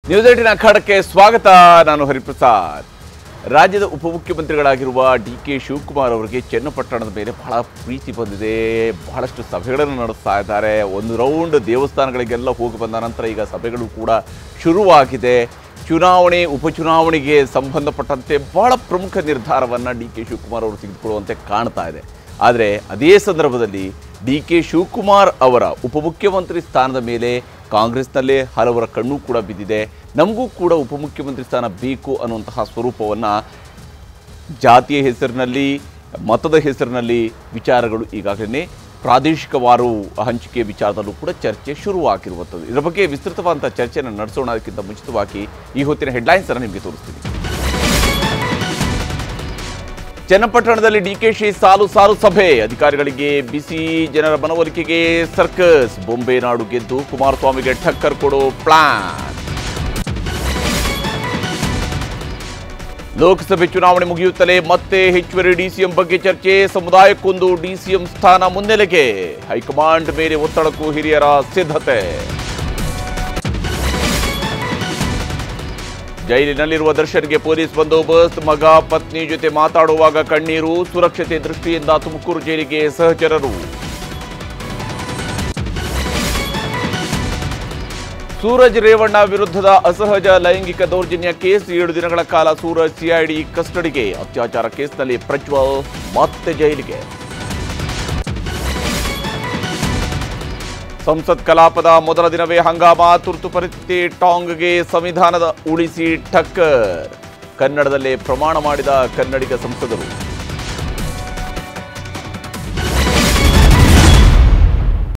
news ಏಟಿನ ಅಖಾಡಕ್ಕೆ ಸ್ವಾಗತ ನಾನು ಹರಿಪ್ರಸಾದ್ ರಾಜ್ಯದ ಉಪಮುಖ್ಯಮಂತ್ರಿಗಳಾಗಿರುವ ಡಿ ಕೆ ಶಿವಕುಮಾರ್ ಅವರಿಗೆ ಚನ್ನಪಟ್ಟಣದ ಮೇಲೆ ಬಹಳ ಪ್ರೀತಿ ಬಂದಿದೆ ಬಹಳಷ್ಟು ಸಭೆಗಳನ್ನು ನಡೆಸ್ತಾ ಇದ್ದಾರೆ ಒಂದು ರೌಂಡ್ ದೇವಸ್ಥಾನಗಳಿಗೆಲ್ಲ ಹೋಗಿ ಬಂದ ನಂತರ ಈಗ ಸಭೆಗಳು ಕೂಡ ಶುರುವಾಗಿದೆ ಚುನಾವಣೆ ಉಪಚುನಾವಣೆಗೆ ಸಂಬಂಧಪಟ್ಟಂತೆ ಬಹಳ ಪ್ರಮುಖ ನಿರ್ಧಾರವನ್ನು ಡಿ ಕೆ ಶಿವಕುಮಾರ್ ಅವರು ತೆಗೆದುಕೊಳ್ಳುವಂತೆ ಕಾಣ್ತಾ ಇದೆ ಆದರೆ ಅದೇ ಸಂದರ್ಭದಲ್ಲಿ ಡಿ ಕೆ ಶಿವಕುಮಾರ್ ಅವರ ಉಪಮುಖ್ಯಮಂತ್ರಿ ಸ್ಥಾನದ ಮೇಲೆ ಕಾಂಗ್ರೆಸ್ನಲ್ಲೇ ಹಲವರ ಕಣ್ಣು ಕೂಡ ಬಿದ್ದಿದೆ ನಮಗೂ ಕೂಡ ಉಪಮುಖ್ಯಮಂತ್ರಿ ಸ್ಥಾನ ಬೇಕು ಅನ್ನುವಂತಹ ಸ್ವರೂಪವನ್ನು ಜಾತಿಯ ಹೆಸರಿನಲ್ಲಿ ಮತದ ಹೆಸರಿನಲ್ಲಿ ವಿಚಾರಗಳು ಈಗಾಗಲೇ ಪ್ರಾದೇಶಿಕವಾರು ಹಂಚಿಕೆ ವಿಚಾರದಲ್ಲೂ ಕೂಡ ಚರ್ಚೆ ಶುರುವಾಗಿರುವಂಥದ್ದು ಇದರ ಬಗ್ಗೆ ವಿಸ್ತೃತವಾದಂಥ ಚರ್ಚೆಯನ್ನು ನಡೆಸೋಣ ಅದಕ್ಕಿಂತ ಮುಂಚಿತವಾಗಿ ಈ ಹೊತ್ತಿನ ಹೆಡ್ಲೈನ್ಸ್ ಅನ್ನು ನಿಮಗೆ ತೋರಿಸ್ತೀನಿ ಚನ್ನಪಟ್ಟಣದಲ್ಲಿ ಡಿಕೆಶಿ ಸಾಲು ಸಾಲು ಸಭೆ ಅಧಿಕಾರಿಗಳಿಗೆ ಬಿಸಿ ಜನರ ಮನವೊಲಿಕೆಗೆ ಸರ್ಕಸ್ ಬೊಂಬೆ ನಾಡು ಗೆದ್ದು ಕುಮಾರಸ್ವಾಮಿಗೆ ಠಕ್ಕರ್ ಕೊಡೋ ಪ್ಲಾನ್ ಲೋಕಸಭೆ ಚುನಾವಣೆ ಮುಗಿಯುತ್ತಲೇ ಮತ್ತೆ ಹೆಚ್ಚುವರಿ ಡಿಸಿಎಂ ಬಗ್ಗೆ ಚರ್ಚೆ ಸಮುದಾಯಕ್ಕೊಂದು ಡಿಸಿಎಂ ಸ್ಥಾನ ಮುನ್ನೆಲೆಗೆ ಹೈಕಮಾಂಡ್ ಮೇಲೆ ಒತ್ತಡಕ್ಕೂ ಹಿರಿಯರ ಸಿದ್ಧತೆ ಜೈಲಿನಲ್ಲಿರುವ ದರ್ಶನ್ಗೆ ಪೊಲೀಸ್ ಬಂದೋಬಸ್ತ್ ಮಗ ಪತ್ನಿ ಜೊತೆ ಮಾತಾಡುವಾಗ ಕಣ್ಣೀರು ಸುರಕ್ಷತೆ ದೃಷ್ಟಿಯಿಂದ ತುಮಕೂರು ಜೈಲಿಗೆ ಸಹಚರರು ಸೂರಜ್ ರೇವಣ್ಣ ವಿರುದ್ಧದ ಅಸಹಜ ಲೈಂಗಿಕ ದೌರ್ಜನ್ಯ ಕೇಸ್ ಏಳು ದಿನಗಳ ಕಾಲ ಸೂರಜ್ ಸಿಐಡಿ ಕಸ್ಟಡಿಗೆ ಅತ್ಯಾಚಾರ ಕೇಸ್ನಲ್ಲಿ ಪ್ರಜ್ವಲ್ ಮತ್ತೆ ಜೈಲಿಗೆ ಸಂಸತ್ ಕಲಾಪದ ಮೊದಲ ದಿನವೇ ಹಂಗಾಮ ತುರ್ತು ಪರಿಸ್ಥಿತಿ ಟಾಂಗ್ಗೆ ಸಂವಿಧಾನದ ಉಳಿಸಿ ಠಕ್ಕರ್ ಕನ್ನಡದಲ್ಲೇ ಪ್ರಮಾಣ ಮಾಡಿದ ಕನ್ನಡಿಗ ಸಂಸದರು